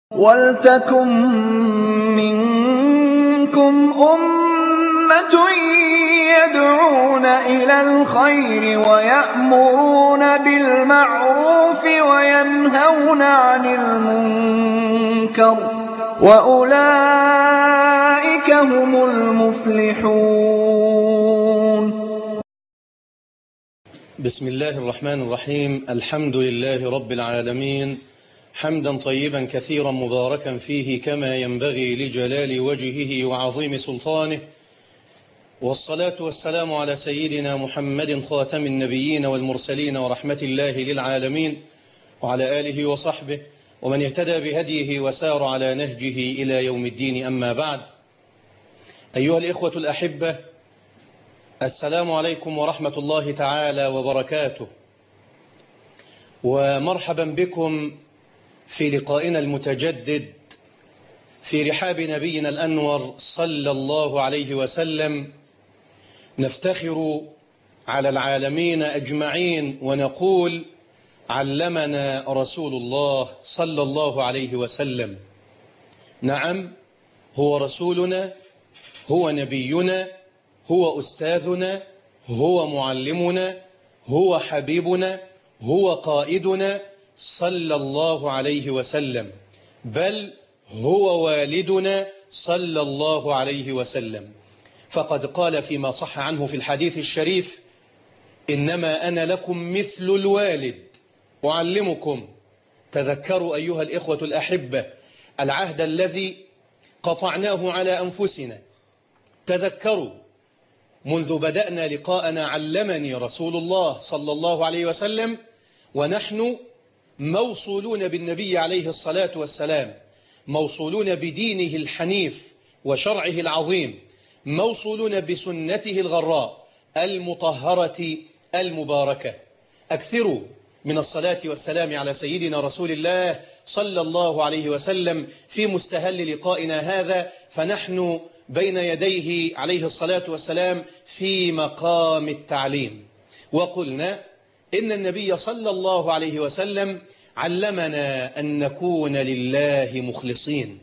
وَلْتَكُن مِّنكُمْ أُمَّةٌ يَدْعُونَ إِلَى الْخَيْرِ وَيَأْمُرُونَ بِالْمَعْرُوفِ وَيَنْهَوْنَ عَنِ الْمُنكَرِ ۚ وَأُولَٰئِكَ هُمُ الْمُفْلِحُونَ بسم الله الرحمن الرحيم الحمد لله رب العالمين حمدا طيبا كثيرا مباركا فيه كما ينبغي لجلال وجهه وعظيم سلطانه والصلاة والسلام على سيدنا محمد خاتم النبيين والمرسلين ورحمة الله للعالمين وعلى آله وصحبه ومن اهتدى بهديه وسار على نهجه إلى يوم الدين أما بعد أيها الإخوة الأحبة السلام عليكم ورحمة الله تعالى وبركاته ومرحبا بكم في لقائنا المتجدد في رحاب نبينا الأنور صلى الله عليه وسلم نفتخر على العالمين أجمعين ونقول علمنا رسول الله صلى الله عليه وسلم نعم هو رسولنا هو نبينا هو أستاذنا هو معلمنا هو حبيبنا هو قائدنا صلى الله عليه وسلم بل هو والدنا صلى الله عليه وسلم فقد قال فيما صح عنه في الحديث الشريف إنما أنا لكم مثل الوالد أعلمكم تذكروا أيها الإخوة الأحبة العهد الذي قطعناه على أنفسنا تذكروا منذ بدأنا لقاءنا علمني رسول الله صلى الله عليه وسلم ونحن موصولون بالنبي عليه الصلاة والسلام موصولون بدينه الحنيف وشرعه العظيم موصولون بسنته الغراء المطهرة المباركة أكثروا من الصلاة والسلام على سيدنا رسول الله صلى الله عليه وسلم في مستهل لقائنا هذا فنحن بين يديه عليه الصلاة والسلام في مقام التعليم وقلنا إن النبي صلى الله عليه وسلم علمنا أن نكون لله مخلصين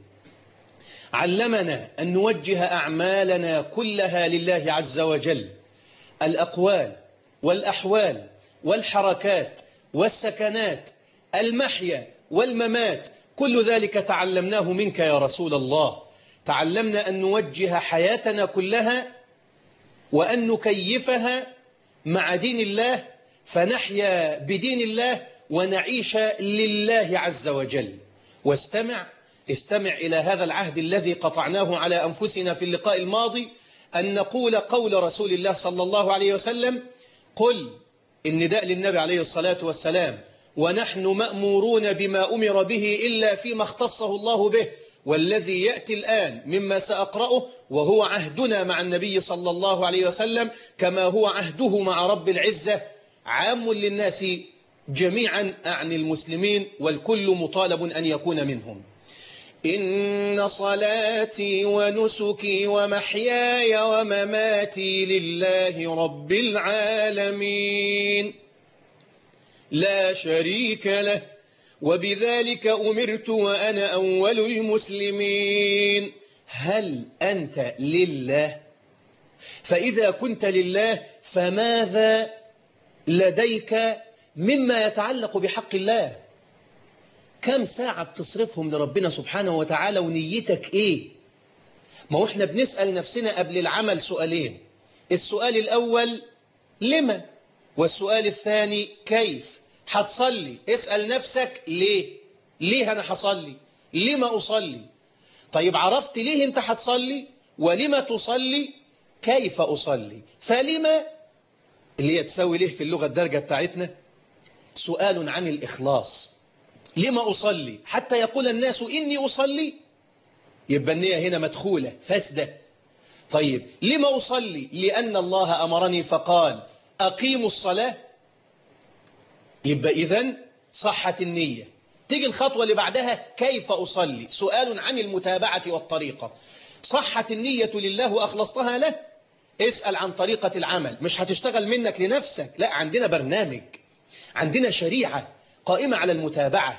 علمنا أن نوجه أعمالنا كلها لله عز وجل الأقوال والأحوال والحركات والسكنات المحيا والممات كل ذلك تعلمناه منك يا رسول الله تعلمنا أن نوجه حياتنا كلها وأن نكيفها مع دين الله فنحيا بدين الله ونعيش لله عز وجل واستمع استمع إلى هذا العهد الذي قطعناه على أنفسنا في اللقاء الماضي أن نقول قول رسول الله صلى الله عليه وسلم قل النداء للنبي عليه الصلاة والسلام ونحن مأمورون بما أمر به إلا فيما اختصه الله به والذي يأتي الآن مما سأقرأه وهو عهدنا مع النبي صلى الله عليه وسلم كما هو عهده مع رب العزة عام للناس جميعا أعني المسلمين والكل مطالب أن يكون منهم إن صلاتي ونسكي ومحياي ومماتي لله رب العالمين لا شريك له وبذلك أمرت وأنا أول المسلمين هل أنت لله فإذا كنت لله فماذا لديك مما يتعلق بحق الله كم ساعة بتصرفهم لربنا سبحانه وتعالى ونيتك إيه ما هو احنا بنسأل نفسنا قبل العمل سؤالين السؤال الأول لما والسؤال الثاني كيف هتصلي اسأل نفسك ليه ليه أنا هصلي لما أصلي طيب عرفت ليه أنت هتصلي ولما تصلي كيف أصلي فلما اللي هي تساوي ليه في اللغة الدرجة بتاعتنا سؤال عن الإخلاص لما أصلي حتى يقول الناس إني أصلي يبقى النية هنا مدخولة فاسدة طيب لما أصلي لأن الله أمرني فقال أقيموا الصلاة يبقى إذن صحت النية تيجي الخطوة اللي بعدها كيف أصلي سؤال عن المتابعة والطريقة صحت النية لله وأخلصتها له اسأل عن طريقة العمل مش هتشتغل منك لنفسك لا عندنا برنامج عندنا شريعة قائمة على المتابعة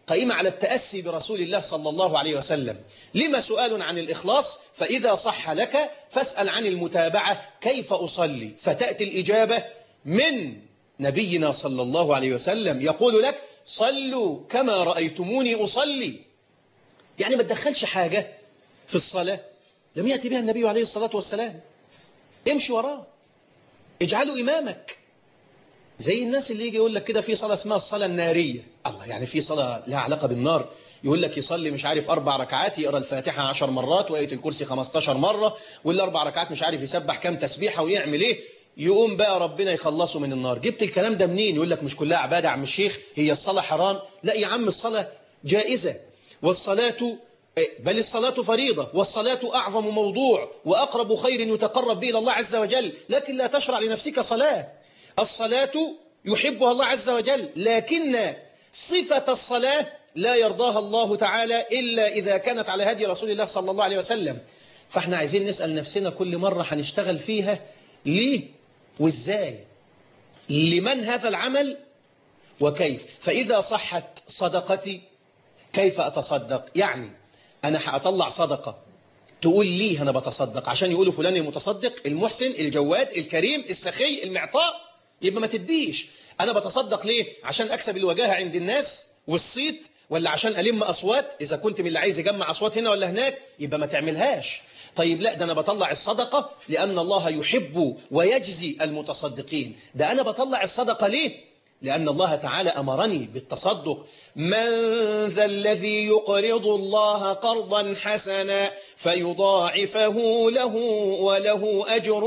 قائمة على التأسي برسول الله صلى الله عليه وسلم لما سؤال عن الإخلاص فإذا صح لك فاسأل عن المتابعة كيف أصلي فتأتي الإجابة من نبينا صلى الله عليه وسلم يقول لك صلوا كما رأيتموني أصلي يعني ما تدخلش حاجة في الصلاة لم يأتي بها النبي عليه الصلاة والسلام امشي وراه اجعله إمامك زي الناس اللي يجي يقول لك كده في صلاة اسمها الصلاة النارية الله يعني في صلاة لها علاقة بالنار يقول لك يصلي مش عارف أربع ركعات يقرأ الفاتحة عشر مرات وآية الكرسي 15 مرة والأربع ركعات مش عارف يسبح كام تسبيحة ويعمل إيه يقوم بقى ربنا يخلصه من النار جبت الكلام ده منين يقول لك مش كلها عبادة عم الشيخ هي الصلاة حرام لا يا عم الصلاة جائزة والصلاة بل الصلاة فريضة والصلاة أعظم موضوع وأقرب خير يتقرب به إلى الله عز وجل لكن لا تشرع لنفسك صلاة الصلاة يحبها الله عز وجل لكن صفة الصلاة لا يرضاها الله تعالى إلا إذا كانت على هدي رسول الله صلى الله عليه وسلم فاحنا عايزين نسأل نفسنا كل مرة هنشتغل فيها ليه وإزاي لمن هذا العمل وكيف فإذا صحت صدقتي كيف أتصدق يعني أنا هأطلع صدقة تقول لي أنا بتصدق عشان يقولوا فلان المتصدق المحسن الجواد الكريم السخي المعطاء يبقى ما تديش أنا بتصدق ليه عشان أكسب الوجاهة عند الناس والصيت ولا عشان ألم أصوات إذا كنت من اللي عايز يجمع أصوات هنا ولا هناك يبقى ما تعملهاش طيب لا ده أنا بطلع الصدقة لأن الله يحب ويجزي المتصدقين ده أنا بطلع الصدقة ليه لأن الله تعالى أمرني بالتصدق من ذا الذي يقرض الله قرضا حسنا فيضاعفه له وله أجر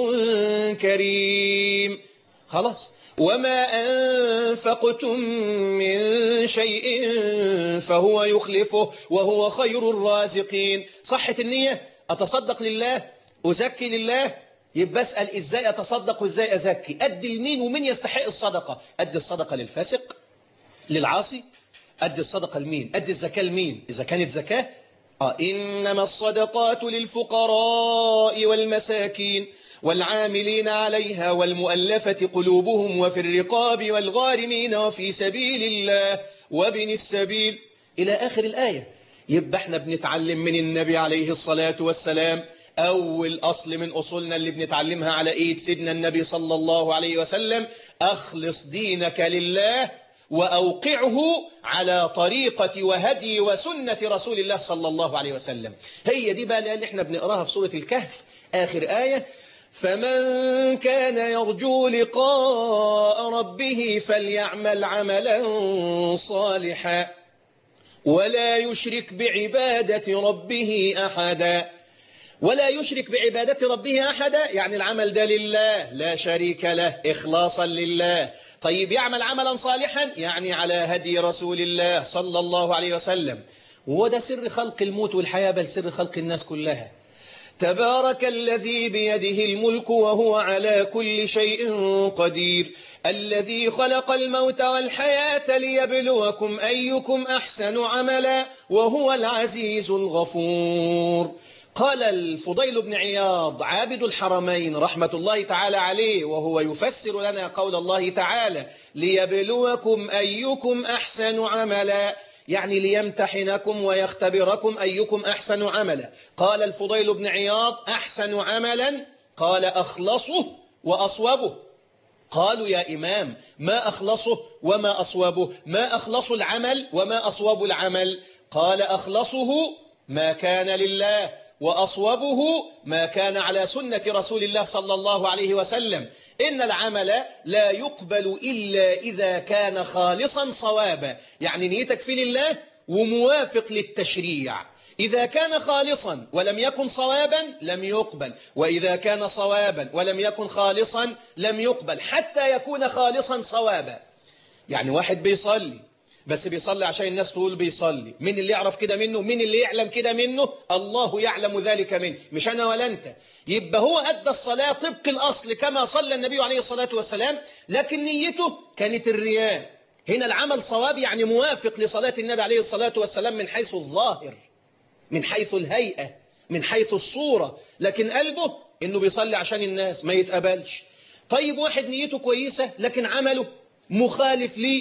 كريم خلاص وما أنفقتم من شيء فهو يخلفه وهو خير الرازقين صحة النية أتصدق لله أزكي لله يبقى اسأل إزاي أتصدق وإزاي أزكي أدي لمين ومين يستحق الصدقة أدي الصدقة للفاسق للعاصي أدي الصدقة لمين أدي الزكاة لمين إذا كانت زكاة آه إنما الصدقات للفقراء والمساكين والعاملين عليها والمؤلفة قلوبهم وفي الرقاب والغارمين وفي سبيل الله وابن السبيل إلى آخر الآية يبقى احنا بنتعلم من النبي عليه الصلاة والسلام أول أصل من أصولنا اللي بنتعلمها على إيد سيدنا النبي صلى الله عليه وسلم أخلص دينك لله وأوقعه على طريقة وهدي وسنة رسول الله صلى الله عليه وسلم هي دي بقى اللي احنا بنقراها في سورة الكهف آخر آية فمن كان يرجو لقاء ربه فليعمل عملا صالحا ولا يشرك بعبادة ربه أحدا ولا يشرك بعبادة ربه أحدا يعني العمل ده لله لا شريك له إخلاصا لله طيب يعمل عملا صالحا يعني على هدي رسول الله صلى الله عليه وسلم وده سر خلق الموت والحياة بل سر خلق الناس كلها تبارك الذي بيده الملك وهو على كل شيء قدير الذي خلق الموت والحياة ليبلوكم أيكم أحسن عملا وهو العزيز الغفور قال الفضيل بن عياض عابد الحرمين رحمة الله تعالى عليه وهو يفسر لنا قول الله تعالى ليبلوكم أيكم أحسن عملا يعني ليمتحنكم ويختبركم أيكم أحسن عملا قال الفضيل بن عياض أحسن عملا قال أخلصه وأصوبه قالوا يا إمام ما أخلصه وما أصوبه ما أخلص العمل وما أصوب العمل قال أخلصه ما كان لله وأصوبه ما كان على سنة رسول الله صلى الله عليه وسلم إن العمل لا يقبل إلا إذا كان خالصا صوابا يعني نيتك في لله وموافق للتشريع إذا كان خالصا ولم يكن صوابا لم يقبل وإذا كان صوابا ولم يكن خالصا لم يقبل حتى يكون خالصا صوابا يعني واحد بيصلي بس بيصلي عشان الناس تقول بيصلي مين اللي يعرف كده منه مين اللي يعلم كده منه الله يعلم ذلك منه مش أنا ولا أنت يبقى هو أدى الصلاة طبق الأصل كما صلى النبي عليه الصلاة والسلام لكن نيته كانت الرياء هنا العمل صواب يعني موافق لصلاة النبي عليه الصلاة والسلام من حيث الظاهر من حيث الهيئة من حيث الصورة لكن قلبه إنه بيصلي عشان الناس ما يتقبلش طيب واحد نيته كويسة لكن عمله مخالف ليه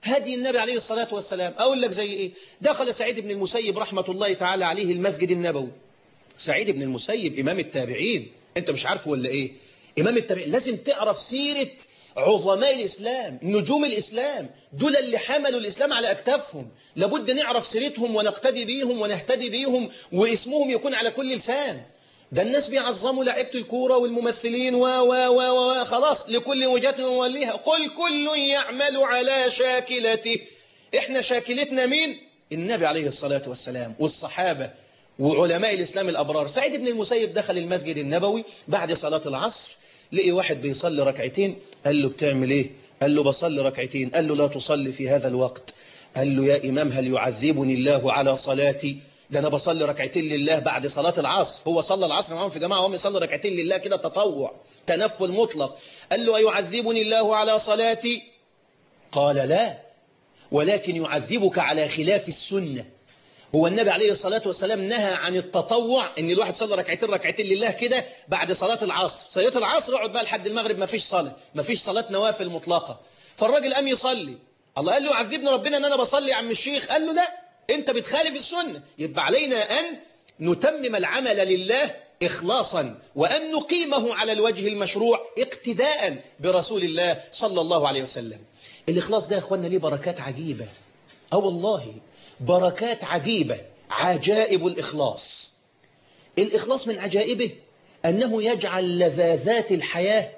هدي النبي عليه الصلاة والسلام أقول لك زي إيه دخل سعيد بن المسيب رحمة الله تعالى عليه المسجد النبوي سعيد بن المسيب إمام التابعين أنت مش عارفه ولا إيه إمام التابعين لازم تعرف سيرة عظماء الإسلام نجوم الإسلام دول اللي حملوا الإسلام على أكتافهم لابد نعرف سيرتهم ونقتدي بيهم ونهتدي بيهم واسمهم يكون على كل لسان ده الناس بيعظموا لعيبه الكوره والممثلين و و و و خلاص لكل وجهه نوليها قل كل يعمل على شاكلته احنا شاكلتنا مين النبي عليه الصلاه والسلام والصحابه وعلماء الاسلام الابرار سعيد بن المسيب دخل المسجد النبوي بعد صلاه العصر لقي واحد بيصلي ركعتين قال له بتعمل ايه قال له بصلي ركعتين قال له لا تصلي في هذا الوقت قال له يا امام هل يعذبني الله على صلاتي ده انا بصلي ركعتين لله بعد صلاة العصر هو صلى العصر معاهم في جماعة وهم يصلي ركعتين لله كده تطوع تنفل مطلق قال له أيعذبني الله على صلاتي قال لا ولكن يعذبك على خلاف السنة هو النبي عليه الصلاة والسلام نهى عن التطوع ان الواحد صلى ركعتين ركعتين لله كده بعد صلاة العصر صلاة العصر اقعد بقى لحد المغرب ما فيش صلاة ما فيش صلاة نوافل مطلقة فالراجل قام يصلي الله قال له عذبني ربنا ان انا بصلي يا عم الشيخ قال له لا انت بتخالف السنة يبقى علينا ان نتمم العمل لله إخلاصا وأن نقيمه على الوجه المشروع اقتداء برسول الله صلى الله عليه وسلم الإخلاص ده يا أخوانا ليه بركات عجيبة أو والله بركات عجيبة عجائب الإخلاص الإخلاص من عجائبه أنه يجعل لذاذات الحياة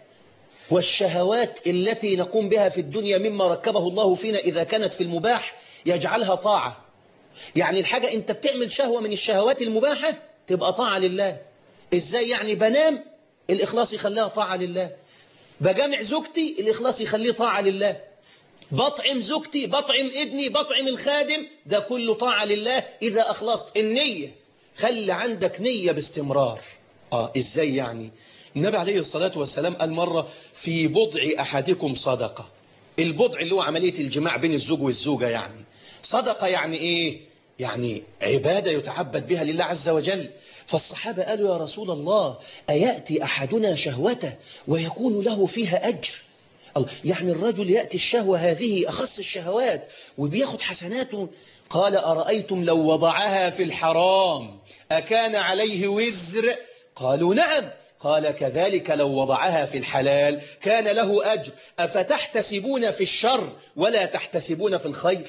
والشهوات التي نقوم بها في الدنيا مما ركبه الله فينا إذا كانت في المباح يجعلها طاعة يعني الحاجة أنت بتعمل شهوة من الشهوات المباحة تبقى طاعة لله إزاي يعني بنام الإخلاص يخليها طاعة لله بجامع زوجتي الإخلاص يخليه طاعة لله بطعم زوجتي بطعم ابني بطعم الخادم ده كله طاعة لله إذا أخلصت النية خلي عندك نية باستمرار آه إزاي يعني النبي عليه الصلاة والسلام قال مرة في بضع أحدكم صدقة البضع اللي هو عملية الجماع بين الزوج والزوجة يعني صدقة يعني إيه يعني عبادة يتعبد بها لله عز وجل فالصحابة قالوا يا رسول الله أيأتي أحدنا شهوته ويكون له فيها أجر الله يعني الرجل يأتي الشهوة هذه أخص الشهوات وبياخد حسناته قال أرأيتم لو وضعها في الحرام أكان عليه وزر قالوا نعم قال كذلك لو وضعها في الحلال كان له أجر أفتحتسبون في الشر ولا تحتسبون في الخير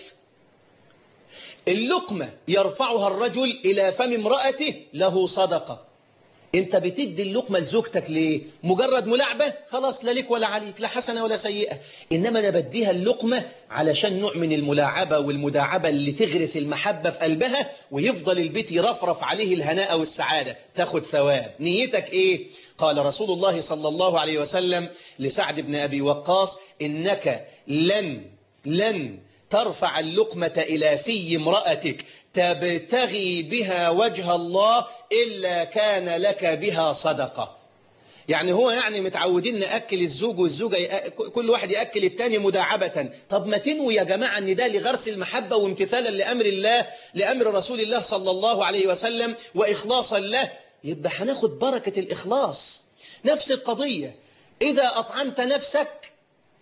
اللقمة يرفعها الرجل إلى فم امرأته له صدقة انت بتدي اللقمة لزوجتك ليه مجرد ملاعبة خلاص لا لك ولا عليك لا حسنة ولا سيئة إنما أنا بديها اللقمة علشان نوع من الملاعبة والمداعبة اللي تغرس المحبة في قلبها ويفضل البيت يرفرف عليه الهناء والسعادة تاخد ثواب نيتك إيه قال رسول الله صلى الله عليه وسلم لسعد بن أبي وقاص إنك لن لن ترفع اللقمة إلى في امرأتك تبتغي بها وجه الله إلا كان لك بها صدقة يعني هو يعني متعودين نأكل الزوج والزوجة يأ... كل واحد يأكل التاني مداعبة طب ما تنوي يا جماعة أن ده لغرس المحبة وامتثالا لأمر الله لأمر رسول الله صلى الله عليه وسلم وإخلاصا له يبقى هناخد بركة الإخلاص نفس القضية إذا أطعمت نفسك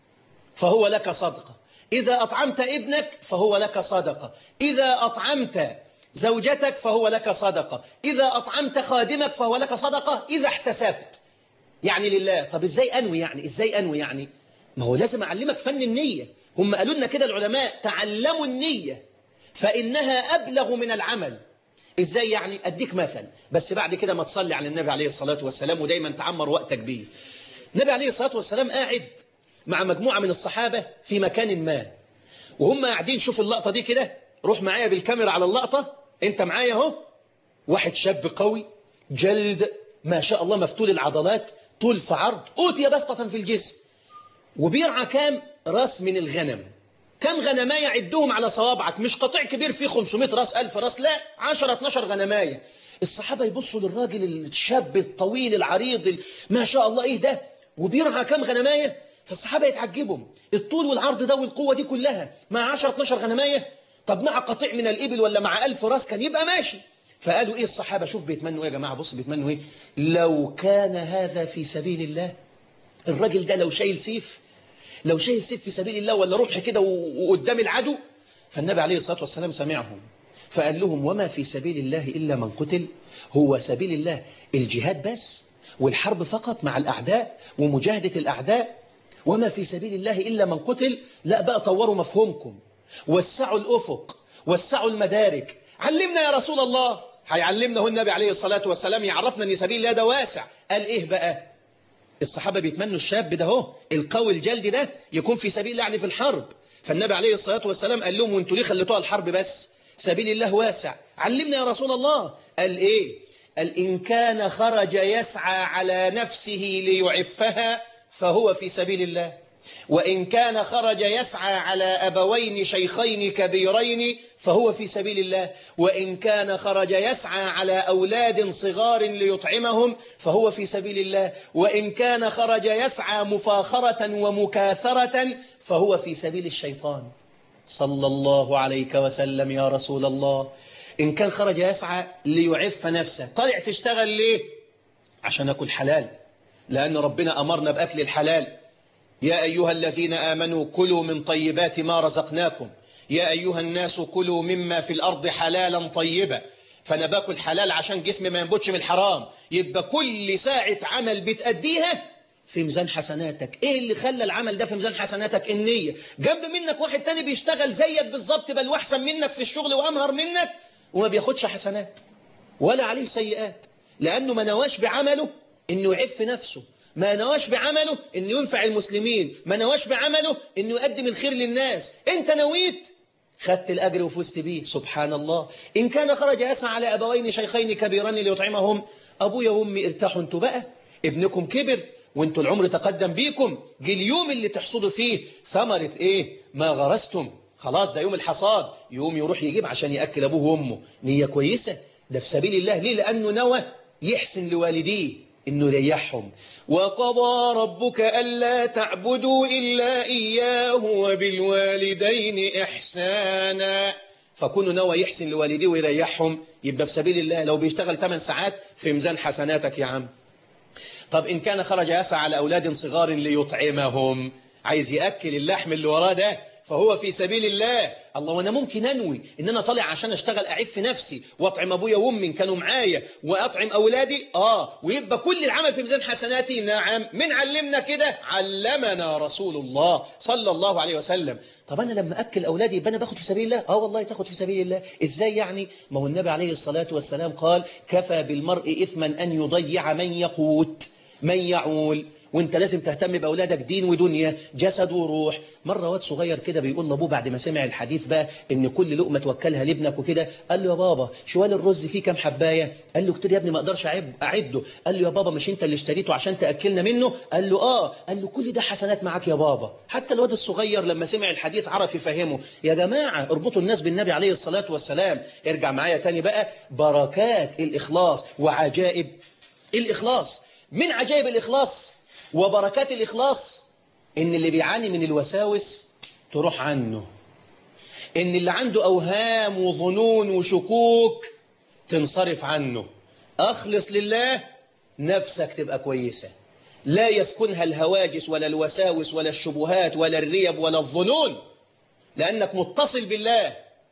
فهو لك صدقة إذا أطعمت ابنك فهو لك صدقة إذا أطعمت زوجتك فهو لك صدقة إذا أطعمت خادمك فهو لك صدقة إذا احتسبت يعني لله طب إزاي أنوي يعني إزاي أنوي يعني ما هو لازم أعلمك فن النية هم قالوا لنا كده العلماء تعلموا النية فإنها أبلغ من العمل إزاي يعني أديك مثل بس بعد كده ما تصلي على النبي عليه الصلاة والسلام ودايما تعمر وقتك بيه النبي عليه الصلاة والسلام قاعد مع مجموعة من الصحابة في مكان ما وهم قاعدين شوف اللقطة دي كده روح معايا بالكاميرا على اللقطة انت معايا اهو واحد شاب قوي جلد ما شاء الله مفتول العضلات طول في عرض أوتي بسطة في الجسم وبيرعى كام راس من الغنم كم غنماية عدهم على صوابعك مش قطيع كبير فيه 500 راس 1000 راس لا 10 12 غنماية الصحابة يبصوا للراجل الشاب الطويل العريض ما شاء الله ايه ده وبيرعى كم غنماية فالصحابة يتعجبوا الطول والعرض ده والقوة دي كلها مع 10 12 غنماية طب مع قطيع من الإبل ولا مع ألف راس كان يبقى ماشي فقالوا إيه الصحابة شوف بيتمنوا إيه يا جماعة بص بيتمنوا إيه لو كان هذا في سبيل الله الراجل ده لو شايل سيف لو شايل سيف في سبيل الله ولا رمح كده وقدام العدو فالنبي عليه الصلاة والسلام سمعهم فقال لهم وما في سبيل الله إلا من قتل هو سبيل الله الجهاد بس والحرب فقط مع الأعداء ومجاهدة الأعداء وما في سبيل الله إلا من قتل لا بقى طوروا مفهومكم وسعوا الأفق وسعوا المدارك علمنا يا رسول الله هيعلمنا هو النبي عليه الصلاة والسلام يعرفنا أن سبيل الله ده واسع قال إيه بقى الصحابة بيتمنوا الشاب ده هو القوي الجلد ده يكون في سبيل الله يعني في الحرب فالنبي عليه الصلاة والسلام قال لهم وانتوا ليه خليتوها الحرب بس سبيل الله واسع علمنا يا رسول الله قال إيه قال إن كان خرج يسعى على نفسه ليعفها فهو في سبيل الله وإن كان خرج يسعى على أبوين شيخين كبيرين فهو في سبيل الله وإن كان خرج يسعى على أولاد صغار ليطعمهم فهو في سبيل الله وإن كان خرج يسعى مفاخرة ومكاثرة فهو في سبيل الشيطان صلى الله عليك وسلم يا رسول الله إن كان خرج يسعى ليعف نفسه طلع تشتغل ليه عشان أكل حلال لأن ربنا أمرنا بأكل الحلال يا أيها الذين آمنوا كلوا من طيبات ما رزقناكم يا أيها الناس كلوا مما في الأرض حلالا طيبا فأنا باكل حلال عشان جسمي ما ينبتش من الحرام يبقى كل ساعة عمل بتأديها في ميزان حسناتك ايه اللي خلى العمل ده في ميزان حسناتك النية جنب منك واحد تاني بيشتغل زيك بالظبط بل واحسن منك في الشغل وامهر منك وما بياخدش حسنات ولا عليه سيئات لانه ما نواش بعمله انه يعف نفسه ما نواش بعمله انه ينفع المسلمين ما نواش بعمله انه يقدم الخير للناس انت نويت خدت الأجر وفزت بيه سبحان الله إن كان خرج يسعى على أبوين شيخين كبيران ليطعمهم أبويا وأمي ارتاحوا انتوا بقى ابنكم كبر وانتوا العمر تقدم بيكم جه اليوم اللي تحصدوا فيه ثمرة ايه ما غرستم خلاص ده يوم الحصاد يوم يروح يجيب عشان يأكل أبوه وأمه نية كويسة ده في سبيل الله ليه لأنه نوى يحسن لوالديه إنه يريحهم وقضى ربك ألا تعبدوا إلا إياه وبالوالدين إحسانا فكونوا نوى يحسن لوالديه ويريحهم يبقى في سبيل الله لو بيشتغل 8 ساعات في ميزان حسناتك يا عم طب إن كان خرج يسعى على أولاد صغار ليطعمهم عايز يأكل اللحم اللي وراه ده فهو في سبيل الله الله وانا ممكن انوي ان انا طالع عشان اشتغل اعف نفسي واطعم ابويا وامي كانوا معايا واطعم اولادي اه ويبقى كل العمل في ميزان حسناتي نعم من علمنا كده علمنا رسول الله صلى الله عليه وسلم طب انا لما اكل اولادي يبقى انا باخد في سبيل الله اه والله تاخد في سبيل الله ازاي يعني ما هو النبي عليه الصلاه والسلام قال كفى بالمرء اثما ان يضيع من يقوت من يعول وانت لازم تهتم باولادك دين ودنيا جسد وروح مره واد صغير كده بيقول لابوه بعد ما سمع الحديث بقى ان كل لقمه توكلها لابنك وكده قال له يا بابا شوال الرز فيه كام حبايه قال له كتير يا ابني ما اقدرش اعده قال له يا بابا مش انت اللي اشتريته عشان تاكلنا منه قال له اه قال له كل ده حسنات معاك يا بابا حتى الواد الصغير لما سمع الحديث عرف يفهمه يا جماعه اربطوا الناس بالنبي عليه الصلاه والسلام ارجع معايا تاني بقى بركات الاخلاص وعجائب الاخلاص من عجائب الاخلاص وبركات الإخلاص إن اللي بيعاني من الوساوس تروح عنه إن اللي عنده أوهام وظنون وشكوك تنصرف عنه أخلص لله نفسك تبقى كويسة لا يسكنها الهواجس ولا الوساوس ولا الشبهات ولا الريب ولا الظنون لأنك متصل بالله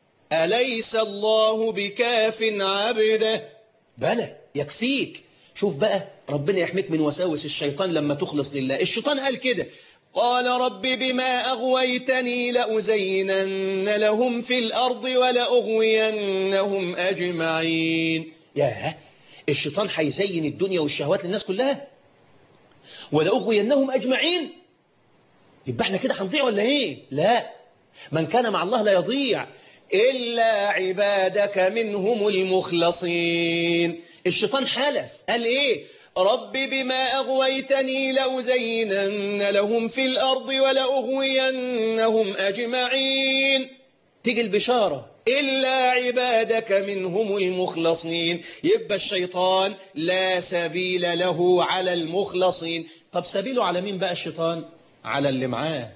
أليس الله بكاف عبده بلى يكفيك شوف بقى ربنا يحميك من وساوس الشيطان لما تخلص لله الشيطان قال كده قال رب بما أغويتني لأزينن لهم في الأرض ولأغوينهم أجمعين ياه الشيطان هيزين الدنيا والشهوات للناس كلها ولأغوينهم أجمعين يبقى احنا كده هنضيع ولا ايه لا من كان مع الله لا يضيع إلا عبادك منهم المخلصين الشيطان حلف قال ايه رب بما أغويتني لأزينن لهم في الأرض ولأغوينهم أجمعين تيجي البشارة إلا عبادك منهم المخلصين يبقى الشيطان لا سبيل له على المخلصين طب سبيله على مين بقى الشيطان على اللي معاه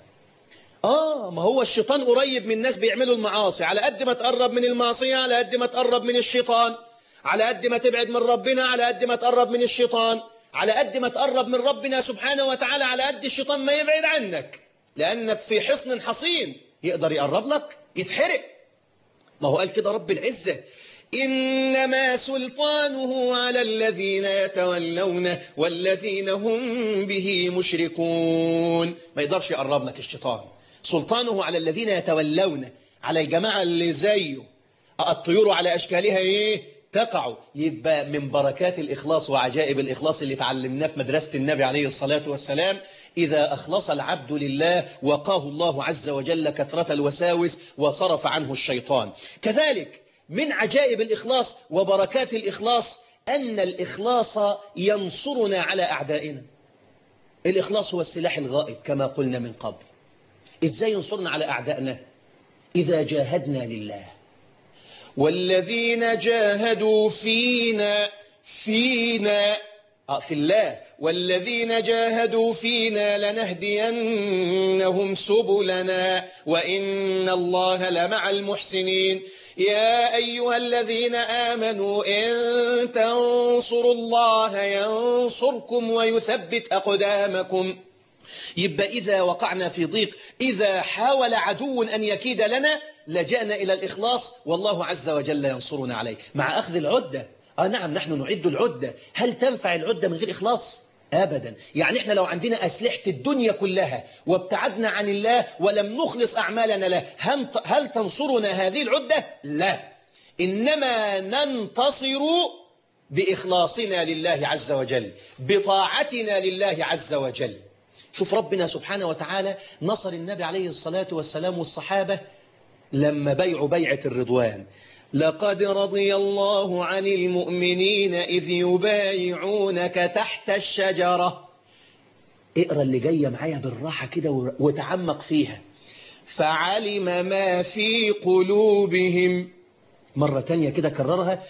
آه ما هو الشيطان قريب من الناس بيعملوا المعاصي على قد ما تقرب من المعصية على قد ما تقرب من الشيطان على قد ما تبعد من ربنا على قد ما تقرب من الشيطان على قد ما تقرب من ربنا سبحانه وتعالى على قد الشيطان ما يبعد عنك لأنك في حصن حصين يقدر يقرب لك يتحرق ما هو قال كده رب العزة إنما سلطانه على الذين يتولونه والذين هم به مشركون ما يقدرش يقرب لك الشيطان سلطانه على الذين يتولونه على الجماعة اللي زيه الطيور على أشكالها إيه تقع يبقى من بركات الإخلاص وعجائب الإخلاص اللي تعلمناه في مدرسة النبي عليه الصلاة والسلام إذا أخلص العبد لله وقاه الله عز وجل كثرة الوساوس وصرف عنه الشيطان كذلك من عجائب الإخلاص وبركات الإخلاص أن الإخلاص ينصرنا على أعدائنا الإخلاص هو السلاح الغائب كما قلنا من قبل إزاي ينصرنا على أعدائنا إذا جاهدنا لله والذين جاهدوا فينا فينا آه في الله والذين جاهدوا فينا لنهدينهم سبلنا وإن الله لمع المحسنين يا أيها الذين آمنوا إن تنصروا الله ينصركم ويثبت أقدامكم يبقى إذا وقعنا في ضيق إذا حاول عدو أن يكيد لنا لجأنا إلى الإخلاص والله عز وجل ينصرنا عليه مع أخذ العدة آه نعم نحن نعد العدة هل تنفع العدة من غير إخلاص؟ أبدا يعني إحنا لو عندنا أسلحة الدنيا كلها وابتعدنا عن الله ولم نخلص أعمالنا له هل تنصرنا هذه العدة؟ لا إنما ننتصر بإخلاصنا لله عز وجل بطاعتنا لله عز وجل شوف ربنا سبحانه وتعالى نصر النبي عليه الصلاة والسلام والصحابة لما بيعوا بيعة الرضوان لقد رضي الله عن المؤمنين إذ يبايعونك تحت الشجرة اقرأ اللي جاية معايا بالراحة كده وتعمق فيها فعلم ما في قلوبهم مرة تانية كده كررها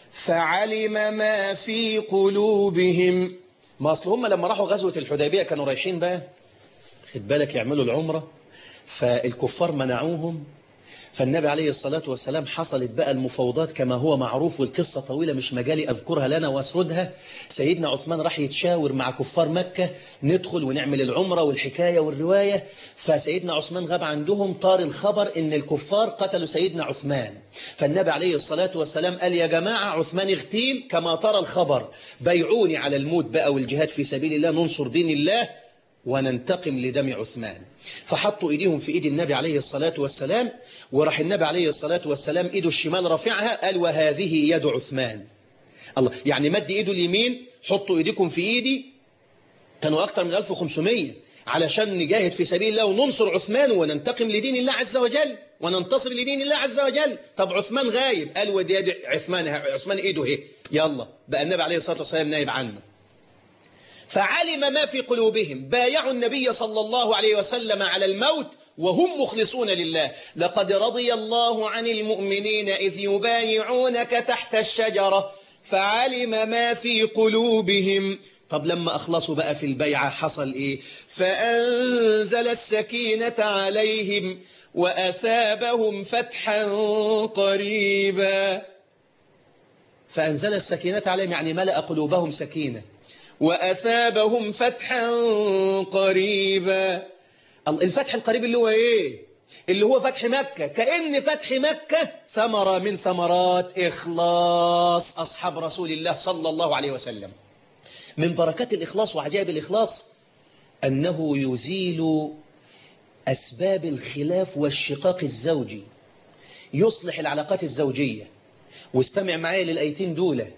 فعلم ما في قلوبهم ما أصل هم لما راحوا غزوة الحديبية كانوا رايحين بقى خد بالك يعملوا العمرة فالكفار منعوهم فالنبي عليه الصلاة والسلام حصلت بقى المفاوضات كما هو معروف والقصة طويلة مش مجالي أذكرها لنا وأسردها سيدنا عثمان راح يتشاور مع كفار مكة ندخل ونعمل العمرة والحكاية والرواية فسيدنا عثمان غاب عندهم طار الخبر إن الكفار قتلوا سيدنا عثمان فالنبي عليه الصلاة والسلام قال يا جماعة عثمان اغتيل كما ترى الخبر بيعوني على الموت بقى والجهاد في سبيل الله ننصر دين الله وننتقم لدم عثمان فحطوا ايديهم في ايد النبي عليه الصلاة والسلام وراح النبي عليه الصلاة والسلام ايده الشمال رافعها قال وهذه يد عثمان الله يعني مد ايده اليمين حطوا ايديكم في ايدي كانوا اكتر من 1500 علشان نجاهد في سبيل الله وننصر عثمان وننتقم لدين الله عز وجل وننتصر لدين الله عز وجل طب عثمان غايب قال ودي يد عثمان عثمان ايده اهي يلا بقى النبي عليه الصلاة والسلام نايب عنه فعلم ما في قلوبهم بايعوا النبي صلى الله عليه وسلم على الموت وهم مخلصون لله لقد رضي الله عن المؤمنين إذ يبايعونك تحت الشجرة فعلم ما في قلوبهم طب لما أخلصوا بقى في البيعة حصل إيه فأنزل السكينة عليهم وأثابهم فتحا قريبا فأنزل السكينة عليهم يعني ملأ قلوبهم سكينة وأثابهم فتحا قريبا الفتح القريب اللي هو إيه اللي هو فتح مكة كأن فتح مكة ثمرة من ثمرات إخلاص أصحاب رسول الله صلى الله عليه وسلم من بركات الإخلاص وعجائب الإخلاص أنه يزيل أسباب الخلاف والشقاق الزوجي يصلح العلاقات الزوجية واستمع معايا للأيتين دولة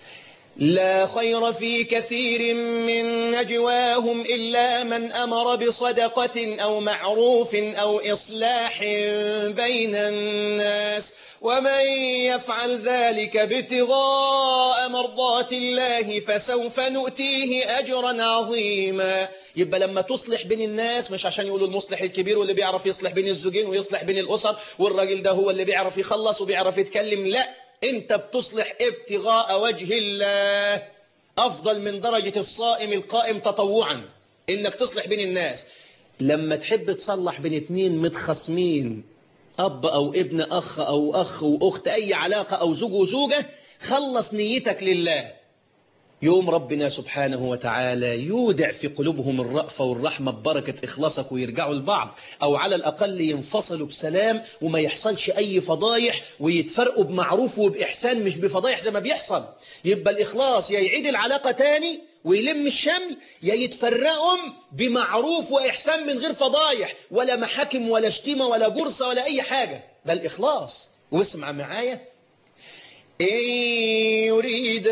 لا خير في كثير من نجواهم إلا من أمر بصدقة أو معروف أو إصلاح بين الناس ومن يفعل ذلك ابتغاء مرضات الله فسوف نؤتيه أجرا عظيما يبقى لما تصلح بين الناس مش عشان يقولوا المصلح الكبير واللي بيعرف يصلح بين الزوجين ويصلح بين الأسر والراجل ده هو اللي بيعرف يخلص وبيعرف يتكلم لا انت بتصلح ابتغاء وجه الله أفضل من درجة الصائم القائم تطوعا إنك تصلح بين الناس لما تحب تصلح بين اتنين متخصمين أب أو ابن أخ أو أخ وأخت أي علاقة أو زوج وزوجة خلص نيتك لله يوم ربنا سبحانه وتعالى يودع في قلوبهم الرأفة والرحمة ببركة إخلاصك ويرجعوا لبعض أو على الأقل ينفصلوا بسلام وما يحصلش أي فضايح ويتفرقوا بمعروف وبإحسان مش بفضايح زي ما بيحصل يبقى الإخلاص يا يعيد العلاقة تاني ويلم الشمل يا يتفرقهم بمعروف وإحسان من غير فضايح ولا محاكم ولا شتيمة ولا جرصة ولا أي حاجة ده الإخلاص واسمع معايا إن يريد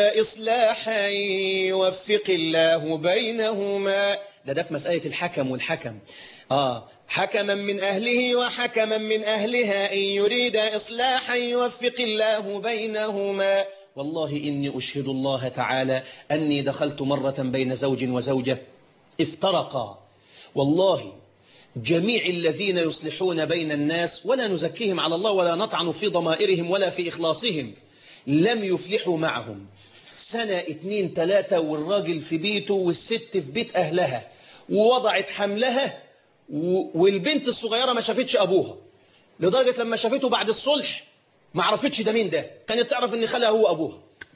إصلاحا يوفق الله بينهما ده ده في مسألة الحكم والحكم آه حكما من أهله وحكما من أهلها إن يريد إصلاحا يوفق الله بينهما والله إني أشهد الله تعالى أني دخلت مرة بين زوج وزوجة افترقا والله جميع الذين يصلحون بين الناس ولا نزكيهم على الله ولا نطعن في ضمائرهم ولا في إخلاصهم لم يفلحوا معهم سنة اتنين تلاتة والراجل في بيته والست في بيت أهلها ووضعت حملها والبنت الصغيرة ما شافتش أبوها لدرجة لما شافته بعد الصلح ما عرفتش ده مين ده كانت تعرف ان خالها هو أبوها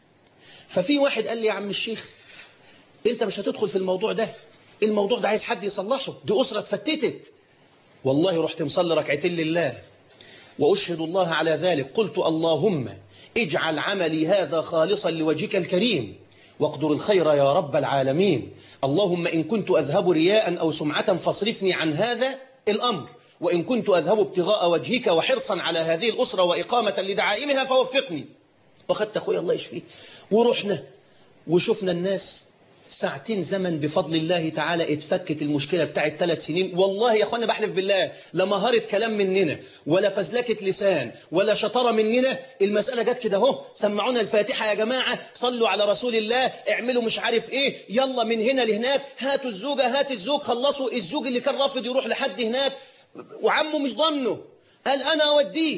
ففي واحد قال لي يا عم الشيخ انت مش هتدخل في الموضوع ده الموضوع ده عايز حد يصلحه دي أسرة اتفتتت والله رحت مصلي ركعتين لله وأشهد الله على ذلك قلت اللهم اجعل عملي هذا خالصا لوجهك الكريم واقدر الخير يا رب العالمين اللهم إن كنت أذهب رياء أو سمعة فاصرفني عن هذا الأمر وإن كنت أذهب ابتغاء وجهك وحرصا على هذه الأسرة وإقامة لدعائمها فوفقني وخدت أخويا الله يشفيه ورحنا وشفنا الناس ساعتين زمن بفضل الله تعالى اتفكت المشكلة بتاعت ثلاث سنين والله يا أخوانا بحلف بالله لا مهارة كلام مننا ولا فزلكة لسان ولا شطارة مننا المسألة جت كده اهو سمعونا الفاتحة يا جماعة صلوا على رسول الله اعملوا مش عارف ايه يلا من هنا لهناك هاتوا الزوجة هات الزوج خلصوا الزوج اللي كان رافض يروح لحد هناك وعمه مش ضمنه قال أنا أوديه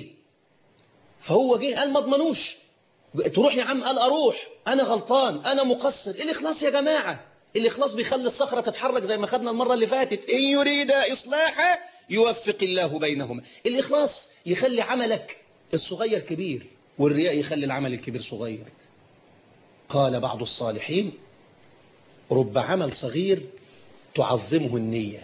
فهو جه قال ما اضمنوش تروح يا عم قال أروح أنا غلطان أنا مقصر الإخلاص يا جماعة الإخلاص بيخلي الصخرة تتحرك زي ما خدنا المرة اللي فاتت إن يريد إصلاحا يوفق الله بينهما الإخلاص يخلي عملك الصغير كبير والرياء يخلي العمل الكبير صغير قال بعض الصالحين رب عمل صغير تعظمه النية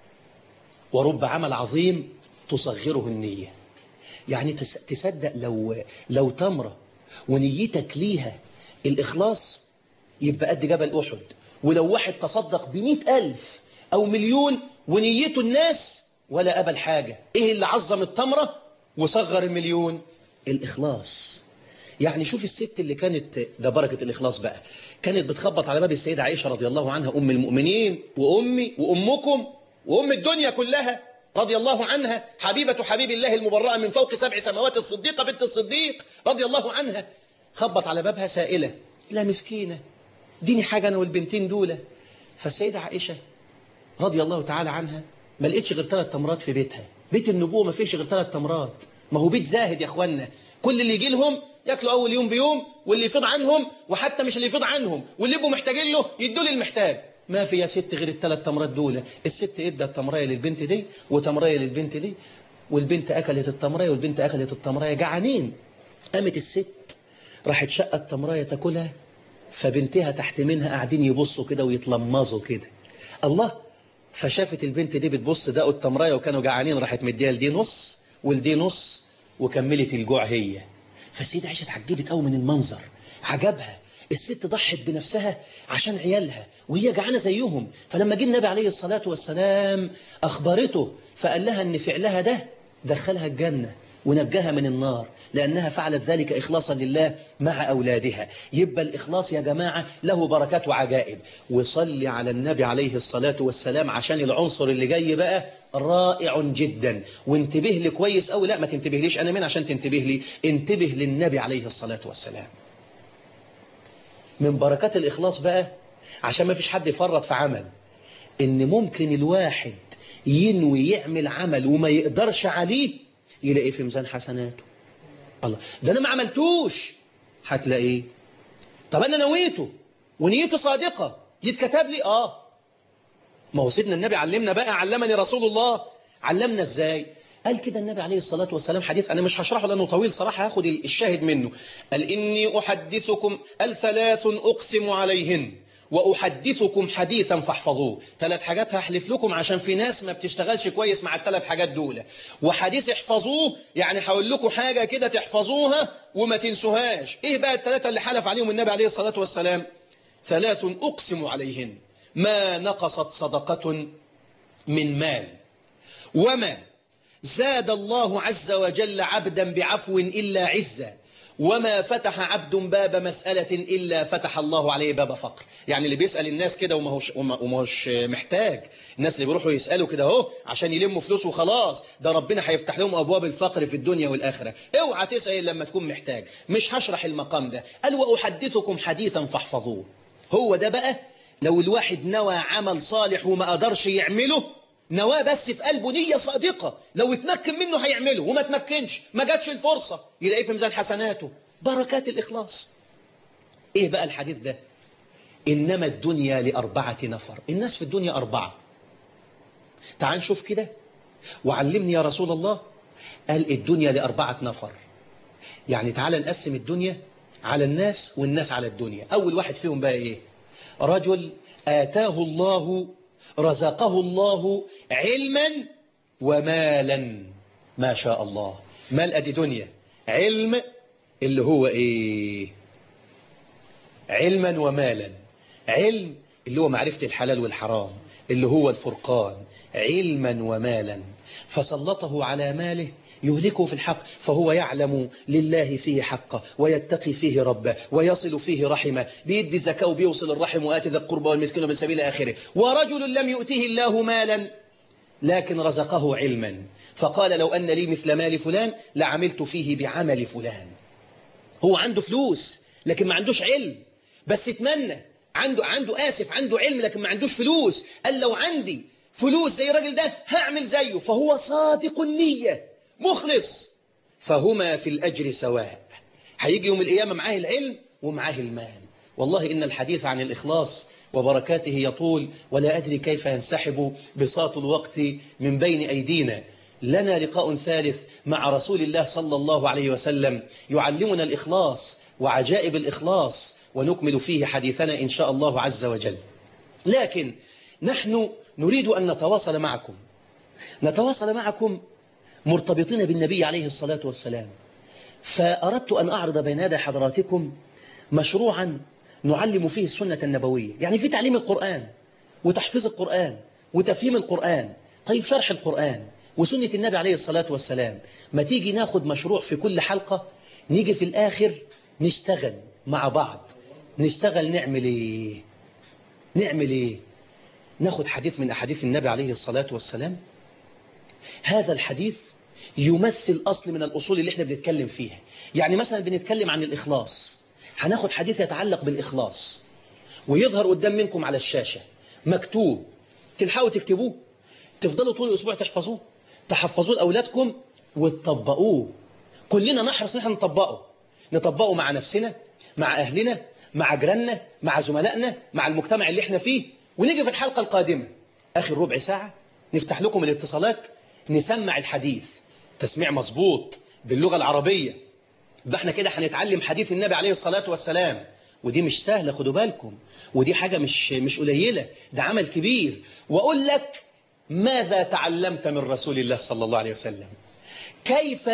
ورب عمل عظيم تصغره النية يعني تصدق لو لو تمره ونيتك ليها الإخلاص يبقى قد جبل أحد ولو واحد تصدق بمئة ألف أو مليون ونيته الناس ولا قبل حاجة إيه اللي عظم التمرة وصغر المليون الإخلاص يعني شوف الست اللي كانت ده بركة الإخلاص بقى كانت بتخبط على باب السيدة عائشة رضي الله عنها أم المؤمنين وأمي وأمكم وأم الدنيا كلها رضي الله عنها حبيبة حبيب الله المبرأة من فوق سبع سماوات الصديقة بنت الصديق رضي الله عنها خبط على بابها سائلة لا مسكينة ديني حاجة أنا والبنتين دولة فالسيدة عائشة رضي الله تعالى عنها ما لقيتش غير ثلاث تمرات في بيتها بيت النبوة ما فيش غير ثلاث تمرات ما هو بيت زاهد يا أخوانا كل اللي يجي لهم ياكلوا أول يوم بيوم واللي يفيض عنهم وحتى مش اللي يفيض عنهم واللي يبقوا محتاجين له يدوا المحتاج ما في يا ست غير الثلاث تمرات دول الست ادى التمرية للبنت دي وتمرية للبنت دي والبنت أكلت التمرية والبنت أكلت التمرية جعانين قامت الست راحت شقة التمرية تاكلها فبنتها تحت منها قاعدين يبصوا كده ويتلمظوا كده الله فشافت البنت دي بتبص دقوا التمرية وكانوا جعانين راحت مديها لدي نص ولدي نص وكملت الجوع هي فالسيدة عائشة اتعجبت قوي من المنظر عجبها الست ضحت بنفسها عشان عيالها وهي جعانة زيهم فلما جه النبي عليه الصلاة والسلام أخبرته فقال لها أن فعلها ده دخلها الجنة ونجاها من النار لأنها فعلت ذلك إخلاصا لله مع أولادها يبقى الإخلاص يا جماعة له بركات وعجائب وصلي على النبي عليه الصلاة والسلام عشان العنصر اللي جاي بقى رائع جدا وانتبه لي كويس أو لا ما تنتبه ليش أنا مين عشان تنتبه لي انتبه للنبي عليه الصلاة والسلام من بركات الإخلاص بقى عشان ما فيش حد يفرط في عمل إن ممكن الواحد ينوي يعمل عمل وما يقدرش عليه يلاقيه في ميزان حسناته الله ده أنا ما عملتوش هتلاقيه طب أنا نويته ونيتي صادقة يتكتب لي آه ما هو سيدنا النبي علمنا بقى علمني رسول الله علمنا إزاي قال كده النبي عليه الصلاة والسلام حديث أنا مش هشرحه لأنه طويل صراحة هاخد الشاهد منه قال إني أحدثكم الثلاث أقسم عليهن وأحدثكم حديثا فاحفظوه ثلاث حاجات هحلف لكم عشان في ناس ما بتشتغلش كويس مع الثلاث حاجات دول وحديث احفظوه يعني هقول لكم حاجة كده تحفظوها وما تنسوهاش ايه بقى الثلاثة اللي حلف عليهم النبي عليه الصلاة والسلام ثلاث أقسم عليهن ما نقصت صدقة من مال وما زاد الله عز وجل عبدا بعفو إلا عزا وما فتح عبد باب مسألة إلا فتح الله عليه باب فقر يعني اللي بيسأل الناس كده وماهوش وماهوش محتاج الناس اللي بيروحوا يسألوا كده اهو عشان يلموا فلوس وخلاص ده ربنا هيفتح لهم أبواب الفقر في الدنيا والآخرة اوعى تسأل لما تكون محتاج مش هشرح المقام ده قال وأحدثكم حديثا فاحفظوه هو ده بقى لو الواحد نوى عمل صالح وما قدرش يعمله نواه بس في قلبه نية صادقة لو اتمكن منه هيعمله وما تمكنش ما جاتش الفرصة يلاقيه في ميزان حسناته بركات الإخلاص إيه بقى الحديث ده إنما الدنيا لأربعة نفر الناس في الدنيا أربعة تعال نشوف كده وعلمني يا رسول الله قال الدنيا لأربعة نفر يعني تعال نقسم الدنيا على الناس والناس على الدنيا أول واحد فيهم بقى إيه رجل آتاه الله رزقه الله علما ومالا ما شاء الله مال أدي دنيا علم اللي هو إيه علما ومالا علم اللي هو معرفة الحلال والحرام اللي هو الفرقان علما ومالا فسلطه على ماله يهلكه في الحق فهو يعلم لله فيه حقه ويتقي فيه ربه ويصل فيه رحمه بيدي زكاة وبيوصل الرحم وآتي ذا القربى والمسكين ومن سبيل آخره ورجل لم يؤته الله مالا لكن رزقه علما فقال لو أن لي مثل مال فلان لعملت فيه بعمل فلان هو عنده فلوس لكن ما عندوش علم بس اتمنى عنده عنده آسف عنده علم لكن ما عندوش فلوس قال لو عندي فلوس زي الراجل ده هعمل زيه فهو صادق النية مخلص فهما في الأجر سواء هيجي يوم القيامة معاه العلم ومعاه المال والله إن الحديث عن الإخلاص وبركاته يطول ولا أدري كيف ينسحب بساط الوقت من بين أيدينا لنا لقاء ثالث مع رسول الله صلى الله عليه وسلم يعلمنا الإخلاص وعجائب الإخلاص ونكمل فيه حديثنا إن شاء الله عز وجل لكن نحن نريد أن نتواصل معكم نتواصل معكم مرتبطين بالنبي عليه الصلاة والسلام فأردت أن أعرض بين يدي حضراتكم مشروعا نعلم فيه السنة النبوية يعني في تعليم القرآن وتحفيظ القرآن وتفهيم القرآن طيب شرح القرآن وسنة النبي عليه الصلاة والسلام ما تيجي ناخد مشروع في كل حلقة نيجي في الآخر نشتغل مع بعض نشتغل نعمل ايه نعمل ايه ناخد حديث من أحاديث النبي عليه الصلاة والسلام هذا الحديث يمثل أصل من الأصول اللي احنا بنتكلم فيها يعني مثلا بنتكلم عن الإخلاص هناخد حديث يتعلق بالإخلاص ويظهر قدام منكم على الشاشة مكتوب تلحقوا تكتبوه تفضلوا طول الأسبوع تحفظوه تحفظوه لأولادكم وتطبقوه كلنا نحرص نحن نطبقه نطبقه مع نفسنا مع أهلنا مع جيراننا مع زملائنا مع المجتمع اللي احنا فيه ونيجي في الحلقة القادمة آخر ربع ساعة نفتح لكم الاتصالات نسمع الحديث تسميع مظبوط باللغة العربية يبقى احنا كده هنتعلم حديث النبي عليه الصلاة والسلام ودي مش سهلة خدوا بالكم ودي حاجة مش مش قليلة ده عمل كبير وأقول لك ماذا تعلمت من رسول الله صلى الله عليه وسلم كيف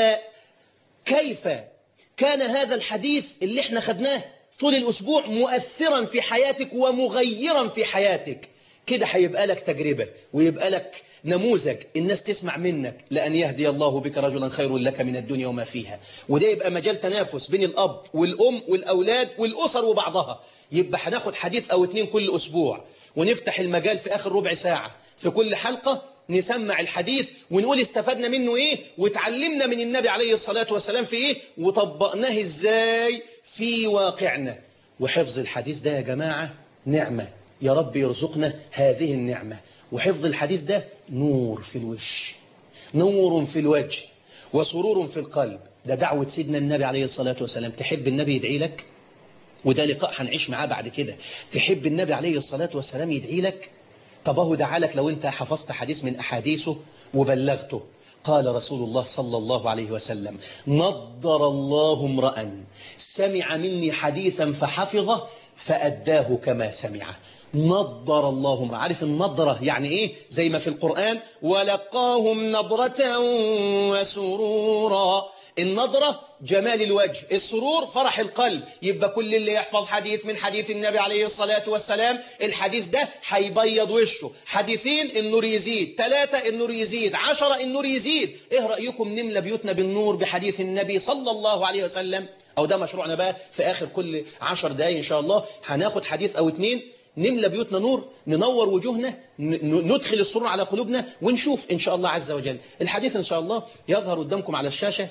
كيف كان هذا الحديث اللي احنا خدناه طول الأسبوع مؤثرا في حياتك ومغيرا في حياتك كده هيبقى لك تجربة ويبقى لك نموذج الناس تسمع منك لأن يهدي الله بك رجلا خير لك من الدنيا وما فيها وده يبقى مجال تنافس بين الأب والأم والأولاد والأسر وبعضها يبقى هناخد حديث أو اتنين كل أسبوع ونفتح المجال في آخر ربع ساعة في كل حلقة نسمع الحديث ونقول استفدنا منه ايه وتعلمنا من النبي عليه الصلاة والسلام في ايه وطبقناه ازاي في واقعنا وحفظ الحديث ده يا جماعة نعمة يا رب يرزقنا هذه النعمة وحفظ الحديث ده نور في الوش نور في الوجه وسرور في القلب ده دعوة سيدنا النبي عليه الصلاة والسلام تحب النبي يدعي لك وده لقاء هنعيش معاه بعد كده تحب النبي عليه الصلاة والسلام يدعي لك طب اهو دعا لك لو انت حفظت حديث من أحاديثه وبلغته قال رسول الله صلى الله عليه وسلم نضر الله امرأ سمع مني حديثا فحفظه فأداه كما سمعه نضر الله امرأ عارف النضرة يعني ايه زي ما في القرآن ولقاهم نضرة وسرورا النضرة جمال الوجه السرور فرح القلب يبقى كل اللي يحفظ حديث من حديث النبي عليه الصلاة والسلام الحديث ده هيبيض وشه حديثين النور يزيد ثلاثة النور يزيد عشرة النور يزيد ايه رأيكم نملى بيوتنا بالنور بحديث النبي صلى الله عليه وسلم او ده مشروعنا بقى في اخر كل عشر دقايق ان شاء الله هناخد حديث او اتنين نملى بيوتنا نور ننور وجوهنا ندخل السرور على قلوبنا ونشوف إن شاء الله عز وجل الحديث إن شاء الله يظهر قدامكم على الشاشة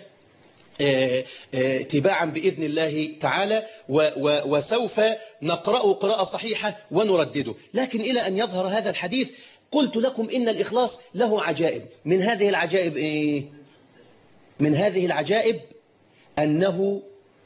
تباعا بإذن الله تعالى وسوف نقرأ قراءة صحيحة ونردده لكن إلى أن يظهر هذا الحديث قلت لكم إن الإخلاص له عجائب من هذه العجائب إيه؟ من هذه العجائب أنه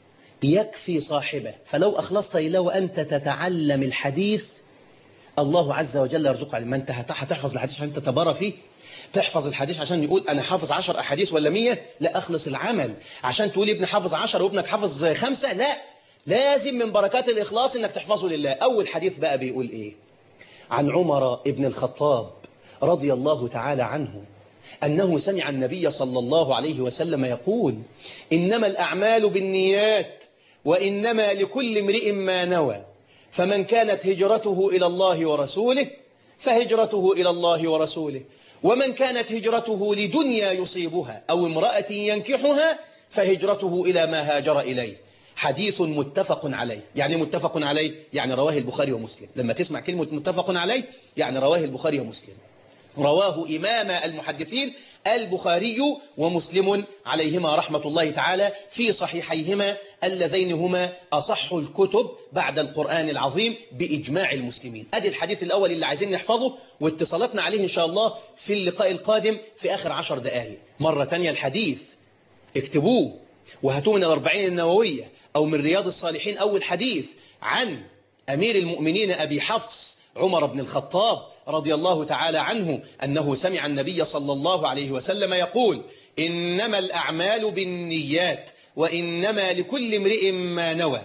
يكفي صاحبه فلو أخلصت إليه وأنت تتعلم الحديث الله عز وجل يرزقك علم ما أنت هتحفظ الحديث عشان تتبارى فيه تحفظ الحديث عشان يقول أنا حافظ عشر أحاديث ولا مية لا أخلص العمل عشان تقول ابن حافظ عشر وابنك حافظ خمسة لا لازم من بركات الإخلاص إنك تحفظه لله أول حديث بقى بيقول إيه عن عمر ابن الخطاب رضي الله تعالى عنه أنه سمع النبي صلى الله عليه وسلم يقول إنما الأعمال بالنيات وإنما لكل امرئ ما نوى فمن كانت هجرته إلى الله ورسوله فهجرته إلى الله ورسوله ومن كانت هجرته لدنيا يصيبها أو امرأة ينكحها فهجرته إلى ما هاجر إليه حديث متفق عليه يعني متفق عليه يعني رواه البخاري ومسلم لما تسمع كلمة متفق عليه يعني رواه البخاري ومسلم رواه إمام المحدثين البخاري ومسلم عليهما رحمة الله تعالى في صحيحيهما اللذين هما أصح الكتب بعد القرآن العظيم بإجماع المسلمين أدي الحديث الأول اللي عايزين نحفظه واتصالاتنا عليه إن شاء الله في اللقاء القادم في آخر عشر دقائق مرة تانية الحديث اكتبوه وهاتوه من الأربعين النووية أو من رياض الصالحين أول حديث عن أمير المؤمنين أبي حفص عمر بن الخطاب رضي الله تعالى عنه أنه سمع النبي صلى الله عليه وسلم يقول إنما الأعمال بالنيات وإنما لكل امرئ ما نوى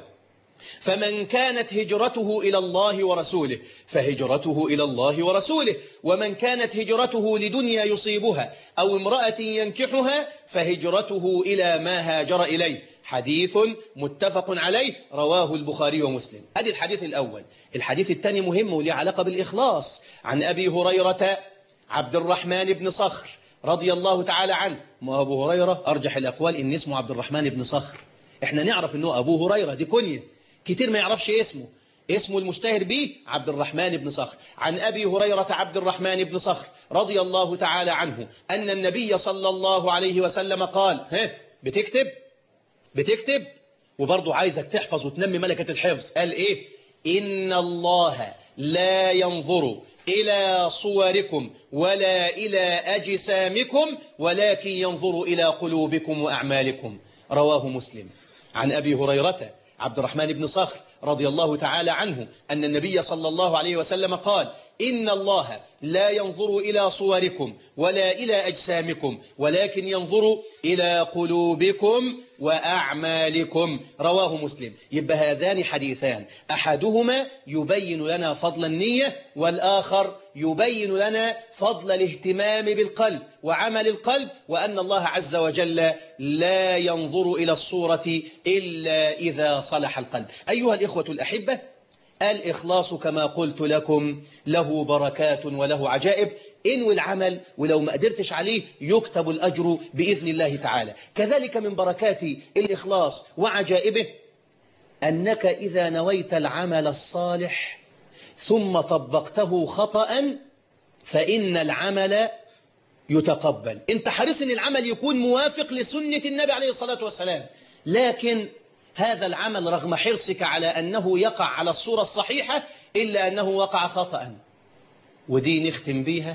فمن كانت هجرته إلى الله ورسوله فهجرته إلى الله ورسوله ومن كانت هجرته لدنيا يصيبها أو امرأة ينكحها فهجرته إلى ما هاجر إليه حديث متفق عليه رواه البخاري ومسلم أدي الحديث الأول الحديث الثاني مهم وليه علاقة بالإخلاص عن أبي هريرة عبد الرحمن بن صخر رضي الله تعالى عنه ما أبو هريرة أرجح الأقوال إن اسمه عبد الرحمن بن صخر إحنا نعرف أنه أبو هريرة دي كنية كتير ما يعرفش اسمه اسمه المشتهر به عبد الرحمن بن صخر عن أبي هريرة عبد الرحمن بن صخر رضي الله تعالى عنه أن النبي صلى الله عليه وسلم قال ها بتكتب بتكتب وبرضه عايزك تحفظ وتنمي ملكة الحفظ قال إيه إن الله لا ينظر إلى صوركم ولا إلى أجسامكم ولكن ينظر إلى قلوبكم وأعمالكم رواه مسلم عن أبي هريرة عبد الرحمن بن صخر رضي الله تعالى عنه أن النبي صلى الله عليه وسلم قال إن الله لا ينظر إلى صوركم ولا إلى أجسامكم ولكن ينظر إلى قلوبكم وأعمالكم رواه مسلم يبقى هذان حديثان أحدهما يبين لنا فضل النية والآخر يبين لنا فضل الاهتمام بالقلب وعمل القلب وأن الله عز وجل لا ينظر إلى الصورة إلا إذا صلح القلب أيها الإخوة الأحبة الإخلاص كما قلت لكم له بركات وله عجائب انوي العمل ولو ما قدرتش عليه يكتب الأجر بإذن الله تعالى كذلك من بركات الإخلاص وعجائبه أنك إذا نويت العمل الصالح ثم طبقته خطأ فإن العمل يتقبل انت حريص ان العمل يكون موافق لسنة النبي عليه الصلاة والسلام لكن هذا العمل رغم حرصك على أنه يقع على الصورة الصحيحة إلا أنه وقع خطأ ودي نختم بيها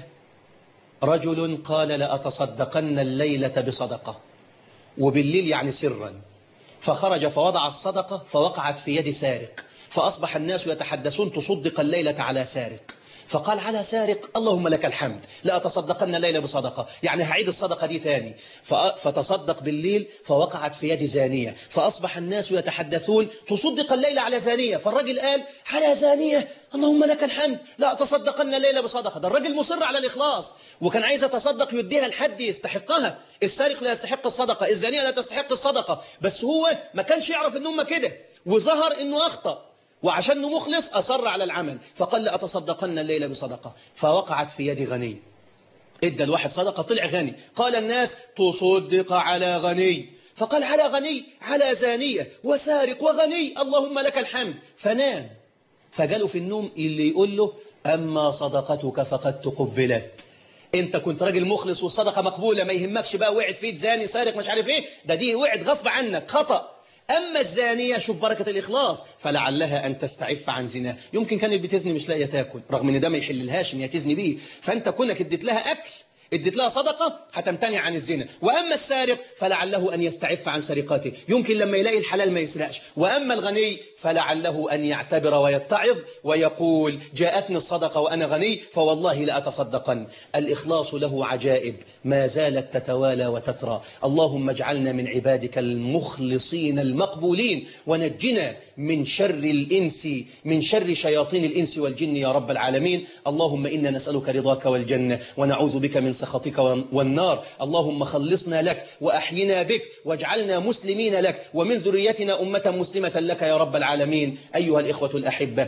رجل قال لأتصدقن الليلة بصدقة وبالليل يعني سرا فخرج فوضع الصدقة فوقعت في يد سارق فأصبح الناس يتحدثون تصدق الليلة على سارق فقال على سارق اللهم لك الحمد لا أتصدقن الليلة بصدقة يعني هعيد الصدقة دي تاني فتصدق بالليل فوقعت في يد زانية فأصبح الناس يتحدثون تصدق الليلة على زانية فالرجل قال على زانية اللهم لك الحمد لا أتصدقن الليلة بصدقة ده الرجل مصر على الإخلاص وكان عايز يتصدق يديها لحد يستحقها السارق لا يستحق الصدقة الزانية لا تستحق الصدقة بس هو ما كانش يعرف ان هم كده وظهر انه اخطأ وعشان مخلص أصر على العمل فقال لأتصدقن الليلة بصدقة فوقعت في يد غني ادى الواحد صدقة طلع غني قال الناس تصدق على غني فقال على غني على زانية وسارق وغني اللهم لك الحمد فنام فجاله في النوم اللي يقول له أما صدقتك فقد تقبلت انت كنت راجل مخلص والصدقة مقبولة ما يهمكش بقى وقعت فيك زاني سارق مش عارف ايه ده دي وقعت غصب عنك خطأ أما الزانية شوف بركة الإخلاص فلعلها أن تستعف عن زناه يمكن كانت بتزني مش لاقيه تاكل رغم ان ده ما يحللهاش ان هي تزني بيه فأنت كونك اديت لها أكل اديت لها صدقة هتمتنع عن الزنا وأما السارق فلعله أن يستعف عن سرقته يمكن لما يلاقي الحلال ما يسرقش وأما الغني فلعله أن يعتبر ويتعظ ويقول جاءتني الصدقة وأنا غني فوالله لأتصدقن الإخلاص له عجائب ما زالت تتوالى وتترى اللهم اجعلنا من عبادك المخلصين المقبولين ونجنا من شر الإنس من شر شياطين الإنس والجن يا رب العالمين اللهم إنا نسألك رضاك والجنة ونعوذ بك من سخطك والنار اللهم خلصنا لك وأحينا بك واجعلنا مسلمين لك ومن ذريتنا أمة مسلمة لك يا رب العالمين أيها الإخوة الأحبة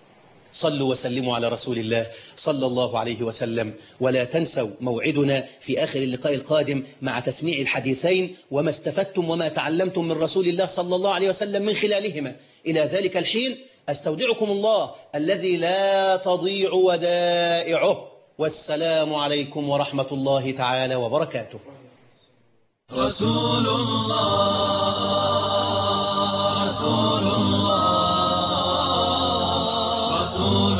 صلوا وسلموا على رسول الله صلى الله عليه وسلم ولا تنسوا موعدنا في آخر اللقاء القادم مع تسميع الحديثين وما استفدتم وما تعلمتم من رسول الله صلى الله عليه وسلم من خلالهما إلى ذلك الحين أستودعكم الله الذي لا تضيع ودائعه والسلام عليكم ورحمة الله تعالى وبركاته رسول الله رسول الله رسول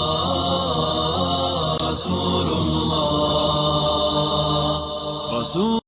الله رسول الله رسول